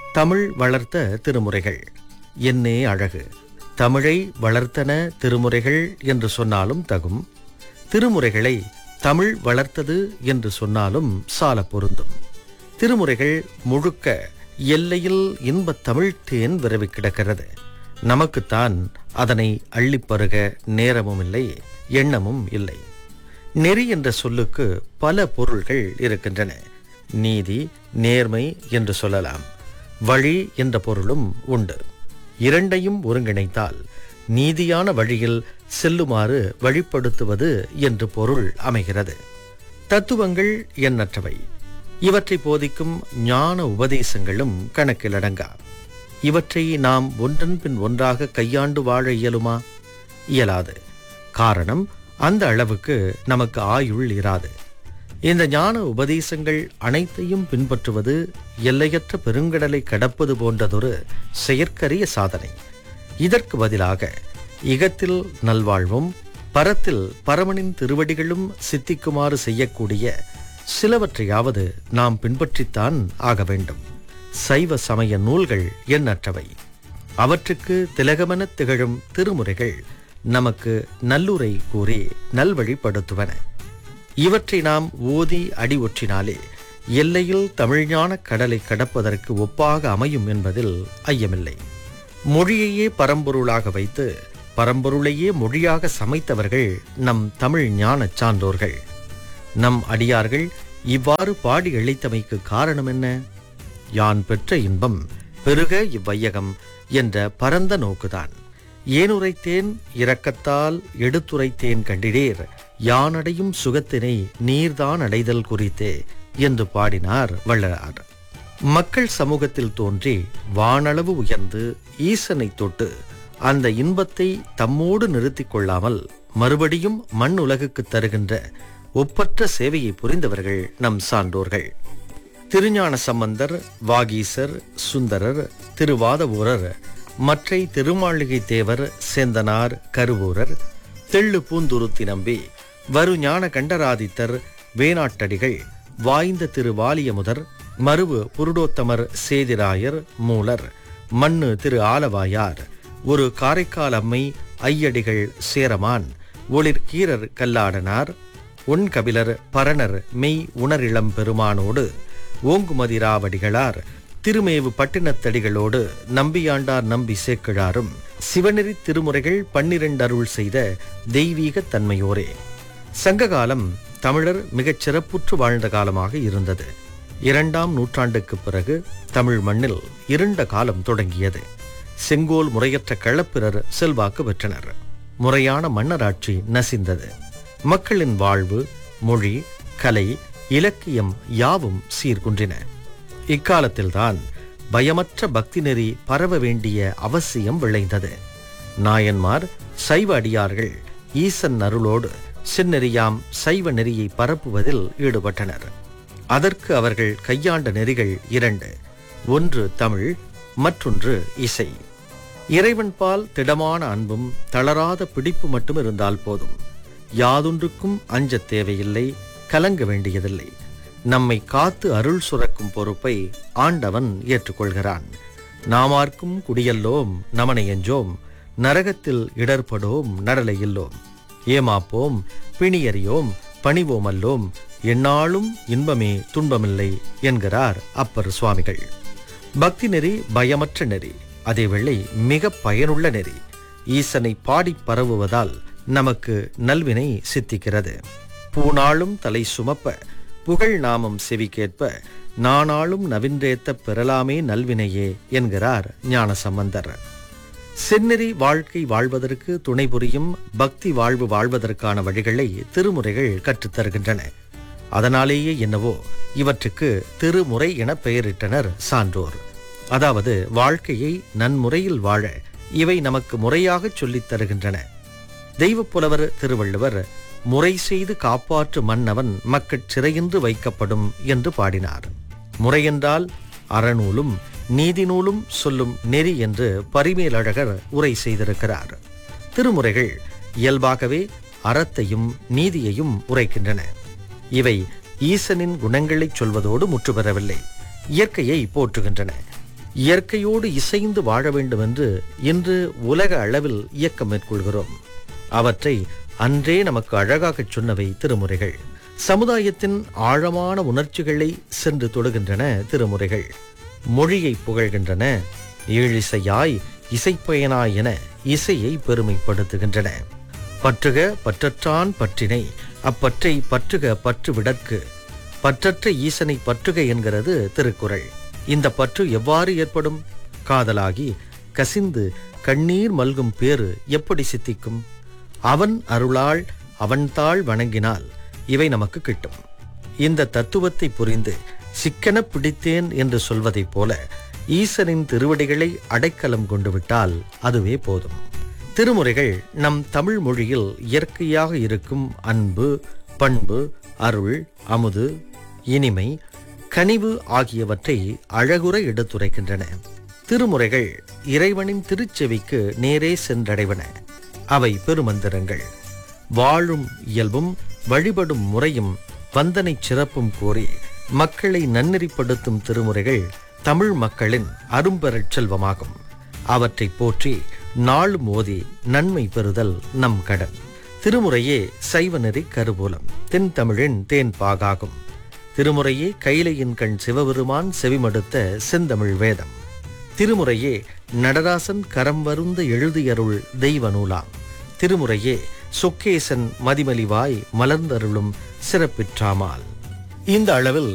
தமிழ் வளர்த்த திருமுறைகள் என்னே அழகு தமிழை வளர்த்தன திருமுறைகள் என்று சொன்னாலும் தகும் திருமுறைகளை தமிழ் வளர்த்தது என்று சொன்னாலும் சால பொருந்தும் திருமுறைகள் முழுக்க எல்லையில் இன்பத் தமிழ் தேன் விரவி கிடக்கிறது நமக்குத்தான் அதனை அள்ளிப்பருக நேரமும் இல்லை எண்ணமும் இல்லை நெறி என்ற சொல்லுக்கு பல பொருள்கள் இருக்கின்றன நீதி நேர்மை என்று சொல்லலாம் வழி என்ற பொருளும் உண்டு இரண்டையும் ஒருங்கிணைத்தால் நீதியான வழியில் செல்லுமாறு வழிப்படுத்துவது என்று பொருள் அமைகிறது தத்துவங்கள் எண்ணற்றவை இவற்றை போதிக்கும் ஞான உபதேசங்களும் கணக்கில் அடங்கா இவற்றை நாம் ஒன்றன் பின் ஒன்றாக கையாண்டு வாழ இயலுமா இயலாது காரணம் அந்த அளவுக்கு நமக்கு ஆயுள் இராது இந்த ஞான உபதேசங்கள் அனைத்தையும் பின்பற்றுவது எல்லையற்ற பெருங்கடலை கடப்பது போன்றதொரு செயற்கரிய சாதனை இதற்கு பதிலாக இகத்தில் நல்வாழ்வும் பரத்தில் பரமனின் திருவடிகளும் சித்திக்குமாறு செய்யக்கூடிய சிலவற்றையாவது நாம் பின்பற்றித்தான் ஆக வேண்டும் சைவ சமய நூல்கள் எண்ணற்றவை அவற்றுக்கு திலகமெனத் திகழும் திருமுறைகள் நமக்கு நல்லுரை கூறி நல்வழிப்படுத்துவன இவற்றை நாம் ஓதி அடி ஒற்றினாலே எல்லையில் தமிழ்ஞான கடலை கடப்பதற்கு ஒப்பாக அமையும் என்பதில் ஐயமில்லை மொழியையே பரம்பொருளாக வைத்து பரம்பொருளையே மொழியாக சமைத்தவர்கள் நம் தமிழ் ஞானச் சான்றோர்கள் நம் அடியார்கள் இவ்வாறு பாடி இழைத்தமைக்கு காரணம் என்ன யான் பெற்ற இன்பம் பெருக இவ்வையகம் என்ற பரந்த நோக்குதான் ஏனுரைத்தேன் இரக்கத்தால் எடுத்துரைத்தேன் கண்டிடேர் யானடையும் சுகத்தினை நீர்தான் அடைதல் குறித்தே என்று பாடினார் வள்ளலார் மக்கள் சமூகத்தில் தோன்றி வானளவு உயர்ந்து ஈசனை தொட்டு அந்த இன்பத்தை தம்மோடு நிறுத்திக் கொள்ளாமல் மறுபடியும் மண் உலகுக்கு தருகின்ற ஒப்பற்ற சேவையை புரிந்தவர்கள் நம் சான்றோர்கள் திருஞான சம்பந்தர் வாகீசர் சுந்தரர் திருவாதவூரர் மற்றை திருமாளிகை தேவர் சேந்தனார் கருவூரர் தெள்ளு பூந்துருத்தி நம்பி வருஞான கண்டராதித்தர் வேணாட்டடிகள் வாய்ந்த திரு வாலியமுதர் மருவு புருடோத்தமர் சேதிராயர் மூலர் மண்ணு திரு ஆலவாயார் ஒரு காரைக்கால் அம்மை ஐயடிகள் சேரமான் ஒளிர் கீரர் கல்லாடனார் உண்கபிலர் பரணர் மெய் உணரிளம் பெருமானோடு ஓங்குமதிராவடிகளார் திருமேவு பட்டினத்தடிகளோடு நம்பியாண்டார் நம்பி சேக்கிழாரும் சிவநெறி திருமுறைகள் பன்னிரண்டு அருள் செய்த தெய்வீக தன்மையோரே சங்ககாலம் தமிழர் மிகச் சிறப்புற்று வாழ்ந்த காலமாக இருந்தது இரண்டாம் நூற்றாண்டுக்குப் பிறகு தமிழ் மண்ணில் இருண்ட காலம் தொடங்கியது செங்கோல் முறையற்ற களப்பிரர் செல்வாக்கு பெற்றனர் முறையான மன்னராட்சி நசிந்தது மக்களின் வாழ்வு மொழி கலை இலக்கியம் யாவும் சீர்குன்றின இக்காலத்தில்தான் பயமற்ற பக்தி நெறி பரவ வேண்டிய அவசியம் விளைந்தது நாயன்மார் சைவ அடியார்கள் ஈசன் அருளோடு சின்னெறியாம் சைவ நெறியை பரப்புவதில் ஈடுபட்டனர் அதற்கு அவர்கள் கையாண்ட நெறிகள் இரண்டு ஒன்று தமிழ் மற்றொன்று இசை இறைவன்பால் திடமான அன்பும் தளராத பிடிப்பு மட்டும் இருந்தால் போதும் யாதொன்றுக்கும் அஞ்சத் தேவையில்லை கலங்க வேண்டியதில்லை நம்மை காத்து அருள் சுரக்கும் பொறுப்பை ஆண்டவன் ஏற்றுக்கொள்கிறான் நாமார்க்கும் குடியல்லோம் நமனை எஞ்சோம் நரகத்தில் இடர்படோம் நடலையில்லோம் ஏமாப்போம் பிணியறியோம் பணிவோமல்லோம் எந்நாளும் இன்பமே துன்பமில்லை என்கிறார் அப்பர் சுவாமிகள் பக்தி நெறி பயமற்ற நெறி அதேவேளை மிக பயனுள்ள நெறி ஈசனை பாடி பரவுவதால் நமக்கு நல்வினை சித்திக்கிறது பூநாளும் தலை சுமப்ப புகழ் நாமம் செவி கேட்ப நானாளும் நவின்றேத்த பெறலாமே நல்வினையே என்கிறார் ஞான சம்பந்தர் செந்நெறி வாழ்க்கை வாழ்வதற்கு துணை புரியும் பக்தி வாழ்வு வாழ்வதற்கான வழிகளை திருமுறைகள் கற்றுத்தருகின்றன அதனாலேயே என்னவோ இவற்றுக்கு திருமுறை என பெயரிட்டனர் சான்றோர் அதாவது வாழ்க்கையை நன்முறையில் வாழ இவை நமக்கு முறையாகச் சொல்லித் தருகின்றன தெய்வப் புலவர் திருவள்ளுவர் முறை செய்து காப்பாற்று மன்னவன் மக்கட் சிறையின்று வைக்கப்படும் என்று பாடினார் முறையென்றால் அறநூலும் நீதி நூலும் சொல்லும் நெறி என்று பரிமேலழகர் உரை செய்திருக்கிறார் திருமுறைகள் இயல்பாகவே அறத்தையும் நீதியையும் உரைக்கின்றன இவை ஈசனின் குணங்களைச் சொல்வதோடு முற்று பெறவில்லை இயற்கையை போற்றுகின்றன இயற்கையோடு இசைந்து வாழ வேண்டும் என்று இன்று உலக அளவில் இயக்கம் மேற்கொள்கிறோம் அவற்றை அன்றே நமக்கு அழகாகச் சொன்னவை திருமுறைகள் சமுதாயத்தின் ஆழமான உணர்ச்சிகளை சென்று தொடுகின்றன திருமுறைகள் மொழியை புகழ்கின்றன ஏழிசையாய் இசைப்பயனாய் என இசையை பெருமைப்படுத்துகின்றன பற்றுக பற்றற்றான் பற்றினை அப்பற்றை பற்றுக பற்று விடற்கு பற்றற்ற ஈசனை பற்றுக என்கிறது திருக்குறள் இந்த பற்று எவ்வாறு ஏற்படும் காதலாகி கசிந்து கண்ணீர் மல்கும் பேறு எப்படி சித்திக்கும் அவன் அருளால் அவன்தாள் வணங்கினால் இவை நமக்கு கிட்டும் இந்த தத்துவத்தை புரிந்து சிக்கன பிடித்தேன் என்று சொல்வதைப் போல ஈசனின் திருவடிகளை அடைக்கலம் கொண்டு விட்டால் அதுவே போதும் திருமுறைகள் நம் தமிழ் மொழியில் இயற்கையாக இருக்கும் அன்பு பண்பு அருள் அமுது இனிமை கனிவு ஆகியவற்றை அழகுற எடுத்துரைக்கின்றன திருமுறைகள் இறைவனின் திருச்செவிக்கு நேரே சென்றடைவன அவை பெருமந்திரங்கள் வாழும் இயல்பும் வழிபடும் முறையும் வந்தனை சிறப்பும் கூறி மக்களை நன்னெறிப்படுத்தும் திருமுறைகள் தமிழ் மக்களின் அரும்பெறச் செல்வமாகும் அவற்றை போற்றி நாளும் ஓதி நன்மை பெறுதல் நம் கடன் திருமுறையே சைவநெறி கருவூலம் தென் தமிழின் தேன் பாகாகும் திருமுறையே கைலையின் கண் சிவபெருமான் செவிமடுத்த செந்தமிழ் வேதம் திருமுறையே நடராசன் கரம் வருந்த எழுதியருள் தெய்வ நூலாம் திருமுறையே சொக்கேசன் மதிமலிவாய் மலர்ந்தருளும் சிறப்பிற்றாமால் இந்த அளவில்